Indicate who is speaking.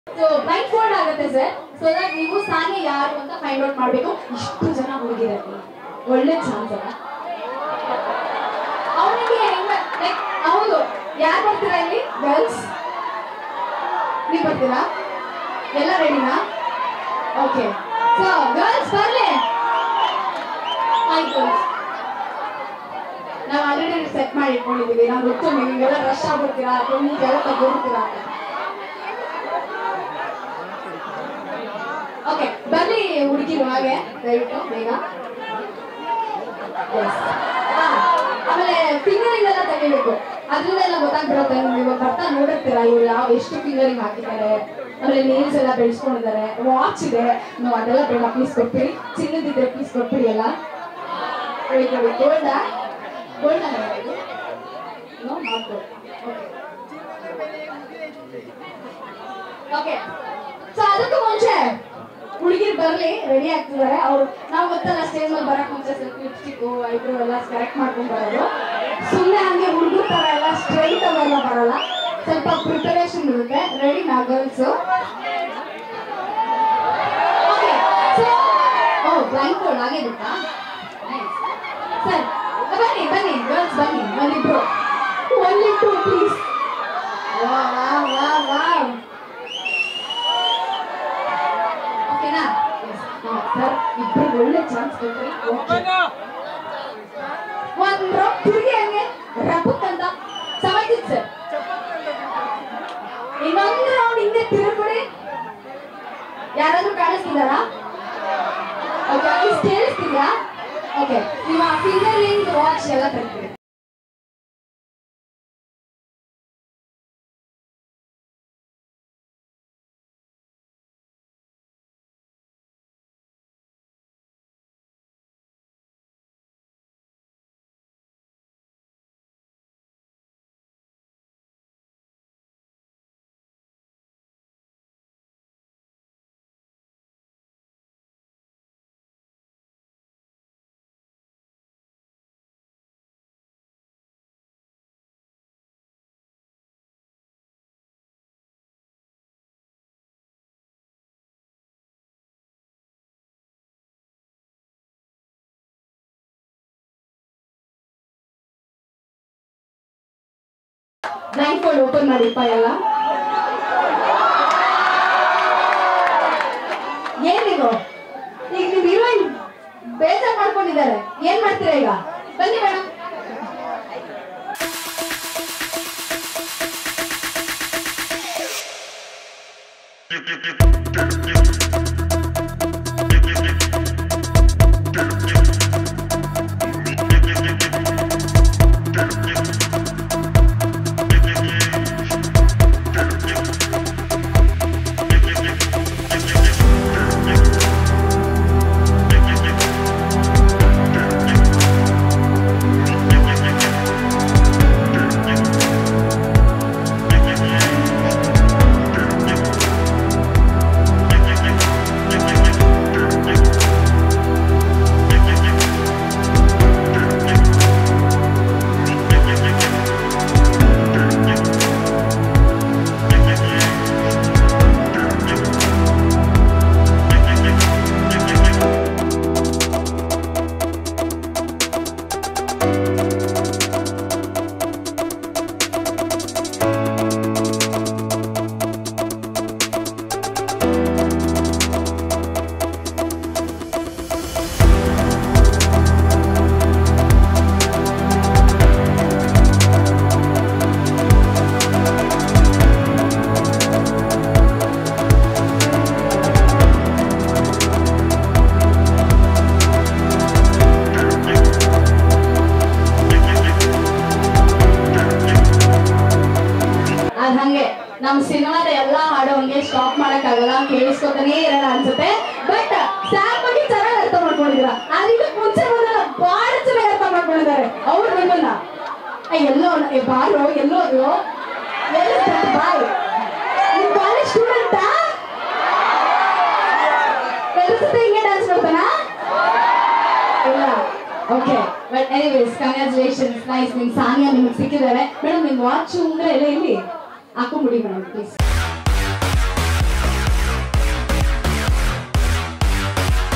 Speaker 1: So blindfold ಆಗುತ್ತೆ sir so that ನೀವು ಸಾನೆ ಯಾರು ಅಂತ ಫೈಂಡ್ ಔಟ್ ಮಾಡಬೇಕು ಇಷ್ಟು ಜನ ಹುಡುಗಿರಲ್ಲಿ ಒಳ್ಳೆ ಚಾನ್ಸ್ ಅಲ್ಲ ಅವನಿಗೆ ಹೆಂಗ ಲೈಕ್ ಹೌದು ಯಾರು ಬರ್ತೀರಾ ಇಲ್ಲಿ ಗರ್ಲ್ಸ್ ನೀವು ಬರ್ತೀರಾ ಎಲ್ಲ ರೆಡಿನಾ ಓಕೆ ಸೊ ಗರ್ಲ್ಸ್ ಬರ್ಲಿ ಆಯ್ತು ನಾವು ಆಲ್ರೆಡಿ ಸೆಟ್ ಮಾಡಿ ಇಟ್ಕೊಂಡಿದ್ದೀವಿ ನಾವು ಗೊತ್ತು ನೀವೆಲ್ಲ ರಶ್ ಆಗ್ಬಿಡ್ತೀರಾ ಅಥವಾ ನೀವೆಲ್ಲ ತಗೊಂಡ್ಬಿಡ್ತೀರಾ ಅಂತ ಓಕೆ ಬರ್ಲಿ ಹುಡುಗಿರು ಹಾಗೆ ದಯವಿಟ್ಟು ಬೇಗ Yes. ಹಾ, ಆಮೇಲೆ ಫಿಂಗರಿಂಗ್ ಎಲ್ಲ ತೆಗಿಬೇಕು ಅದ್ರಲ್ಲೆಲ್ಲ ಗೊತ್ತಾಗ್ಬಿಡುತ್ತೆ ನೀವು ಬರ್ತಾ ನೋಡಿರ್ತೀರಾ ಇವ್ರು ಯಾವ ಎಷ್ಟು ಫಿಂಗರಿಂಗ್ ಹಾಕಿದ್ದಾರೆ ಆಮೇಲೆ ನೇಲ್ಸ್ ಎಲ್ಲ ಬೆಳೆಸ್ಕೊಂಡಿದ್ದಾರೆ ವಾಚ್ ಇದೆ ನಾವು ಅದೆಲ್ಲ ಬೇಡ ಪ್ಲೀಸ್ ಕೊಟ್ಬಿಡಿ ಚಿನ್ನದಿದ್ರೆ ಪ್ಲೀಸ್ ಕೊಟ್ಬಿಡಿ ಎಲ್ಲ ಕೊಡಿ ಕೊಡಿ gold gold no not okay okay so ಅದಕ್ಕೂ ಮುಂಚೆ ಹುಡುಗಿರು ಬರ್ಲಿ ರೆಡಿ ಆಗ್ತಿದ್ದಾರೆ ಅವ್ರು ನಾವು ಗೊತ್ತಲ್ಲ ಸ್ಟೇಜ್ ಮೇಲೆ ಬರಕ್ ಮುಂಚೆ ಸ್ವಲ್ಪ ಲಿಪ್ಸ್ಟಿಕ್ ಐಬ್ರೋ ಎಲ್ಲ ಕರೆಕ್ಟ್ ಮಾಡ್ಕೊಂಡ್ ಬರೋದು ಸುಮ್ಮನೆ ಹಂಗೆ ಹುಡುಗರ ತರ ಎಲ್ಲ ಸ್ಟ್ರೈಟ್ ಅವೆಲ್ಲ ಬರಲ್ಲ ಸ್ವಲ್ಪ ಪ್ರಿಪರೇಷನ್ ಇರುತ್ತೆ ರೆಡಿ ನಾ girls okay oh blindfold ಹಾಗೆ ಬಿಟ್ಟಾ ಸರ್ ಬನ್ನಿ ಬನ್ನಿ ಗರ್ಲ್ಸ್ ಬನ್ನಿ ಒಂದಿಬ್ರು ಒನ್ಲಿ ಟು ಪ್ಲೀಸ್ ವಾ ವಾ ವಾ ಓಕೆನಾ ಸರ್ ಇಬ್ರು ಒಳ್ಳೆ ಚಾನ್ಸ್ ಕೊಟ್ರಿ ಒಂದ್ ರೌಂಡ್ ತಿರುಗಿ ಹಂಗೆ ರಪಕ್ ಅಂತ ಸಮಾಯ್ತಿತ್ತು ಸರ್ ಇನ್ನೊಂದು ರೌಂಡ್ ಹಿಂದೆ ತಿರುಗ್ಬಿಡಿ ಯಾರಾದ್ರೂ ಕಾಣಿಸ್ತಿದಾರಾ ಓಕೆ ಅಟ್ಲೀಸ್ಟ್ ಕೇಳಿಸ್ತಿದ್ಯಾ ಓಕೆ ನಿಮ್ಮ ಫಿಂಗರಿಂಗ್ ವಾಚ್ ಎಲ್ಲ ತೆಗ್ದಿರಿ ಬ್ಲೈಂಡ್ ಫೋಲ್ಡ್ ಓಪನ್ ಮಾಡಿಪ್ಪ ಎಲ್ಲ ಏನಿದು ಈಗ ನಿಮ್ ಹೀರೋಯಿನ್ ಬೇಜಾರ್ ಮಾಡ್ಕೊಂಡಿದ್ದಾರೆ ಏನ್ ಮಾಡ್ತೀರಾ ಈಗ ಬನ್ನಿ ಮೇಡಮ್ ಅದ್ ಹಂಗೆ ನಮ್ ಸಿನಿಮಾದ ಎಲ್ಲಾ ಹಾಡು ಹಂಗೆ ಸ್ಟಾಪ್ ಮಾಡಕ್ ಆಗಲ್ಲ ಕೇಳಿಸ್ಕೊತಾನೆ ಇರಲ್ಲ ಅನ್ಸುತ್ತೆ ಬಟ್ ಸ್ಯಾರ್ ಬಗ್ಗೆ ಚೆನ್ನಾಗಿ ಅರ್ಥ ಮಾಡ್ಕೊಂಡಿದ್ರ ಅದಕ್ಕೆ ಮುಂಚೆ ಬಂದಲ್ಲ ಬಹಳ ಚೆನ್ನಾಗಿ ಅರ್ಥ ಮಾಡ್ಕೊಂಡಿದ್ದಾರೆ ಅವ್ರು ನಿಮ್ಮನ್ನ ಏ, ಎಲ್ಲೋ ಏ, ಬಾರೋ ಎಲ್ಲೋದು ಎಲ್ಲಿ ಬಾಯ್ ನಿಮ್ ಕಾಲೇಜ್ ಸ್ಟೂಡೆಂಟಾ ಕೆಲಸದ ಹಿಂಗೆ ಡ್ಯಾನ್ಸ್ ಮಾಡ್ತಾನಾ ಇಲ್ಲ okay but anyways congratulations nice ನಿಮ್ ಸಾನಿಯಾ ನಿಮ್ಗೆ ಸಿಕ್ಕಿದ್ದಾರೆ ಮೇಡಮ್ ನಿಮ್ ವಾಚ್ ಉಂಗ್ರೆ ಎಲ್ಲ ಇಲ್ಲಿ ಹಾಕೊಂಬಿಡಿ ಮೇಡಮ್ ಪ್ಲೀಸ್